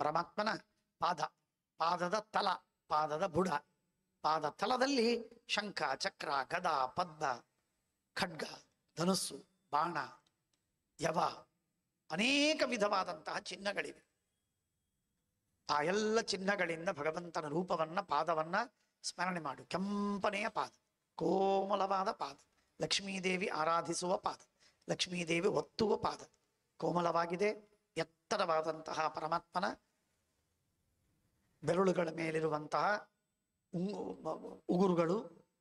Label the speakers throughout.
Speaker 1: ಪರಮಾತ್ಮನ ಪಾದ ಪಾದದ ತಲ ಪಾದದ ಬುಡ ಪಾದ ತಲದಲ್ಲಿ ಶಂಖ ಚಕ್ರ ಗದ ಪದ್ಮ ಖಡ್ಗ ಧನುಸ್ಸು ಬಾಣ ಯವ ಅನೇಕ ವಿಧವಾದಂತಹ ಚಿಹ್ನಗಳಿವೆ ಆ ಎಲ್ಲ ಚಿಹ್ನಗಳಿಂದ ಭಗವಂತನ ರೂಪವನ್ನ ಪಾದವನ್ನ ಸ್ಮರಣೆ ಮಾಡು ಕೆಂಪನೆಯ ಪಾದ ಕೋಮಲವಾದ ಪಾದ ಲಕ್ಷ್ಮೀದೇವಿ ಆರಾಧಿಸುವ ಪಾದ ಲಕ್ಷ್ಮೀದೇವಿ ಒತ್ತುವ ಪಾದ ಕೋಮಲವಾಗಿದೆ ಎತ್ತರವಾದಂತಹ ಪರಮಾತ್ಮನ ಬೆರಳುಗಳ ಮೇಲಿರುವಂತಹ ಉಂಗು ಉಗುರುಗಳು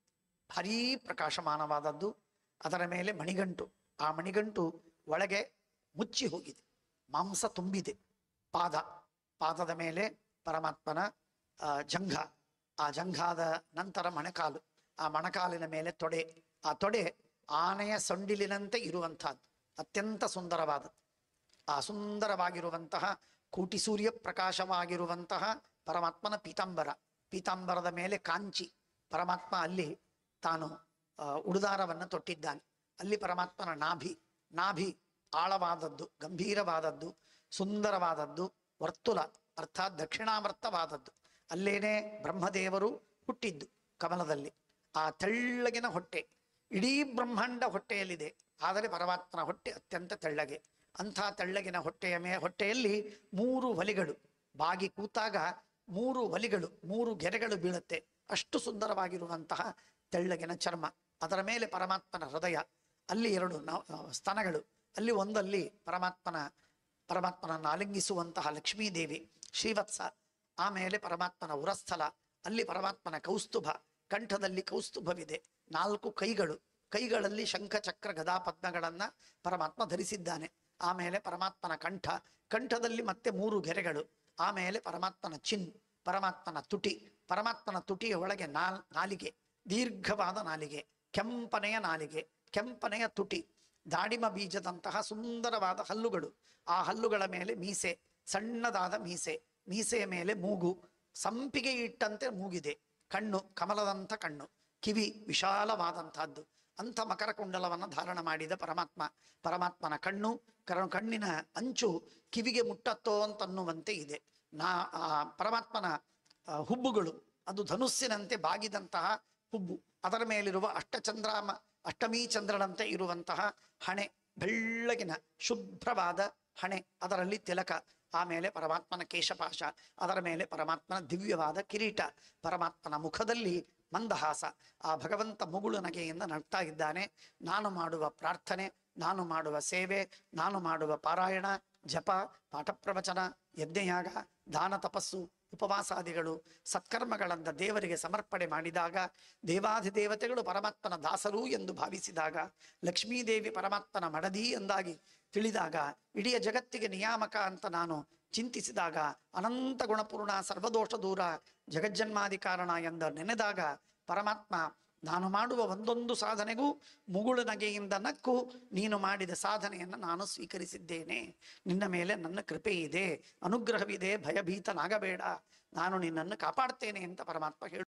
Speaker 1: ಭಾರೀ ಪ್ರಕಾಶಮಾನವಾದದ್ದು ಅದರ ಮೇಲೆ ಮಣಿಗಂಟು ಆ ಮಣಿಗಂಟು ಒಳಗೆ ಮುಚ್ಚಿ ಹೋಗಿದೆ ಮಾಂಸ ತುಂಬಿದೆ ಪಾದ ಪಾದದ ಮೇಲೆ ಪರಮಾತ್ಮನ ಆ, ಜಂಘ ಆ ಜಂಘಾದ ನಂತರ ಮೊಣಕಾಲು ಆ ಮೊಣಕಾಲಿನ ಮೇಲೆ ತೊಡೆ ಆ ತೊಡೆ ಆನೆಯ ಸೊಂಡಿಲಿನಂತೆ ಇರುವಂತಹದ್ದು ಅತ್ಯಂತ ಸುಂದರವಾದದ್ದು ಆ ಸುಂದರವಾಗಿರುವಂತಹ ಕೋಟಿ ಸೂರ್ಯ ಪ್ರಕಾಶವಾಗಿರುವಂತಹ ಪರಮಾತ್ಮನ ಪೀತಾಂಬರ ಪೀತಾಂಬರದ ಮೇಲೆ ಕಾಂಚಿ ಪರಮಾತ್ಮ ಅಲ್ಲಿ ತಾನು ಆ, ಉಡುದಾರವನ್ನು ತೊಟ್ಟಿದ್ದಾನೆ ಅಲ್ಲಿ ಪರಮಾತ್ಮನ ನಾಭಿ ನಾಭಿ ಆಳವಾದದ್ದು ಗಂಭೀರವಾದದ್ದು ಸುಂದರವಾದದ್ದು ವರ್ತುಲ ಅರ್ಥಾತ್ ದಕ್ಷಿಣಾವರ್ತವಾದದ್ದು ಅಲ್ಲೇನೆ ಬ್ರಹ್ಮದೇವರು ಹುಟ್ಟಿದ್ದು ಕಮಲದಲ್ಲಿ ಆ ತೆಳ್ಳಗಿನ ಹೊಟ್ಟೆ ಇಡೀ ಬ್ರಹ್ಮಾಂಡ ಹೊಟ್ಟೆಯಲ್ಲಿದೆ ಆದರೆ ಪರಮಾತ್ಮನ ಹೊಟ್ಟೆ ಅತ್ಯಂತ ತೆಳ್ಳಗೆ ಅಂಥ ತೆಳ್ಳಗಿನ ಹೊಟ್ಟೆಯ ಮೇ ಹೊಟ್ಟೆಯಲ್ಲಿ ಮೂರು ಒಲಿಗಳು ಬಾಗಿ ಕೂತಾಗ ಮೂರು ಒಲಿಗಳು ಮೂರು ಗೆರೆಗಳು ಬೀಳುತ್ತೆ ಅಷ್ಟು ಸುಂದರವಾಗಿರುವಂತಹ ತೆಳ್ಳಗಿನ ಚರ್ಮ ಅದರ ಮೇಲೆ ಪರಮಾತ್ಮನ ಹೃದಯ ಅಲ್ಲಿ ಎರಡು ನವ- ಸ್ತನಗಳು ಅಲ್ಲಿ ಒಂದಲ್ಲಿ ಪರಮಾತ್ಮನ ಪರಮಾತ್ಮನನ್ನು ಆಲಿಂಗಿಸುವಂತಹ ಲಕ್ಷ್ಮೀದೇವಿ ಶ್ರೀವತ್ಸ ಆಮೇಲೆ ಪರಮಾತ್ಮನ ಉರಸ್ಥಲ ಅಲ್ಲಿ ಪರಮಾತ್ಮನ ಕೌಸ್ತುಭ ಕಂಠದಲ್ಲಿ ಕೌಸ್ತುಭವಿದೆ ನಾಲ್ಕು ಕೈಗಳು ಕೈಗಳಲ್ಲಿ ಶಂಖ ಚಕ್ರ ಗದಾ ಪದ್ಮಗಳನ್ನ ಪರಮಾತ್ಮ ಧರಿಸಿದ್ದಾನೆ ಆಮೇಲೆ ಪರಮಾತ್ಮನ ಕಂಠ ಕಂಠದಲ್ಲಿ ಮತ್ತೆ ಮೂರು ಗೆರೆಗಳು ಆಮೇಲೆ ಪರಮಾತ್ಮನ ಚಿನ್ ಪರಮಾತ್ಮನ ತುಟಿ ಪರಮಾತ್ಮನ ತುಟಿಯ ಒಳಗೆ ನಾಲ್ ನಾಲಿಗೆ ದೀರ್ಘವಾದ ನಾಲಿಗೆ ಕೆಂಪನೆಯ ನಾಲಿಗೆ ಕೆಂಪನೆಯ ತುಟಿ ದಾಡಿಮ ಬೀಜದಂತಹ ಸುಂದರವಾದ ಹಲ್ಲುಗಳು ಆ ಹಲ್ಲುಗಳ ಮೇಲೆ ಮೀಸೆ ಸಣ್ಣದಾದ ಮೀಸೆ ಮೀಸೆಯ ಮೇಲೆ ಮೂಗು ಸಂಪಿಗೆ ಇಟ್ಟಂತೆ ಮೂಗಿದೆ ಕಣ್ಣು ಕಮಲದಂಥ ಕಣ್ಣು ಕಿವಿ ವಿಶಾಲವಾದಂತಹದ್ದು ಅಂಥ ಮಕರ ಕುಂಡಲವನ್ನು ಧಾರಣ ಮಾಡಿದ ಪರಮಾತ್ಮ ಪರಮಾತ್ಮನ ಕಣ್ಣು ಕರ ಕಣ್ಣಿನ ಅಂಚು ಕಿವಿಗೆ ಮುಟ್ಟತ್ತೋ ಅಂತನ್ನುವಂತೆ ಇದೆ ನಾ ಆ ಪರಮಾತ್ಮನ ಆ, ಹುಬ್ಬುಗಳು ಅದು ಧನುಸ್ಸಿನಂತೆ ಬಾಗಿದಂತಹ ಹುಬ್ಬು ಅದರ ಮೇಲಿರುವ ಅಷ್ಟಚಂದ್ರಾಮ ಅಷ್ಟಮೀ ಚಂದ್ರನಂತೆ ಇರುವಂತಹ ಹಣೆ ಬೆಳ್ಳಗಿನ ಶುಭ್ರವಾದ ಹಣೆ ಅದರಲ್ಲಿ ತಿಲಕ ಆಮೇಲೆ ಪರಮಾತ್ಮನ ಕೇಶಪಾಶ ಅದರ ಮೇಲೆ ಪರಮಾತ್ಮನ ದಿವ್ಯವಾದ ಕಿರೀಟ ಪರಮಾತ್ಮನ ಮುಖದಲ್ಲಿ ಮಂದಹಾಸ ಆ ಭಗವಂತ ಮುಗುಳು ನಗೆಯಿಂದ ನಗ್ತಾ ಇದ್ದಾನೆ ನಾನು ಮಾಡುವ ಪ್ರಾರ್ಥನೆ ನಾನು ಮಾಡುವ ಸೇವೆ ನಾನು ಮಾಡುವ ಪಾರಾಯಣ ಜಪ ಪಾಠ ಪ್ರವಚನ ಯಜ್ಞಯಾಗ ದಾನ ತಪಸ್ಸು ಉಪವಾಸಾದಿಗಳು ಸತ್ಕರ್ಮಗಳನ್ನ ದೇವರಿಗೆ ಸಮರ್ಪಣೆ ಮಾಡಿದಾಗ ದೇವಾಧಿದೇವತೆಗಳು ಪರಮಾತ್ಮನ ದಾಸರು ಎಂದು ಭಾವಿಸಿದಾಗ ಲಕ್ಷ್ಮೀದೇವಿ ಪರಮಾತ್ಮನ ಮಡದಿ ಎಂದಾಗಿ ತಿಳಿದಾಗ ಇಡೀ ಜಗತ್ತಿಗೆ ನಿಯಾಮಕ ಅಂತ ನಾನು ಚಿಂತಿಸಿದಾಗ ಅನಂತ ಗುಣಪೂರ್ಣ ಸರ್ವದೋಷ ದೂರ ಜಗಜ್ಜನ್ಮಾದಿ ಕಾರಣ ಎಂದು ನೆನೆದಾಗ ಪರಮಾತ್ಮ ನಾನು ಮಾಡುವ ಒಂದೊಂದು ಸಾಧನೆಗೂ ಮುಗುಳು ನಗೆಯಿಂದ ನಕ್ಕು ನೀನು ಮಾಡಿದ ಸಾಧನೆಯನ್ನು ನಾನು ಸ್ವೀಕರಿಸಿದ್ದೇನೆ ನಿನ್ನ ಮೇಲೆ ನನ್ನ ಕೃಪೆ ಇದೆ ಅನುಗ್ರಹವಿದೆ ಭಯಭೀತನಾಗಬೇಡ ನಾನು ನಿನ್ನನ್ನು ಕಾಪಾಡ್ತೇನೆ ಅಂತ ಪರಮಾತ್ಮ ಹೇಳು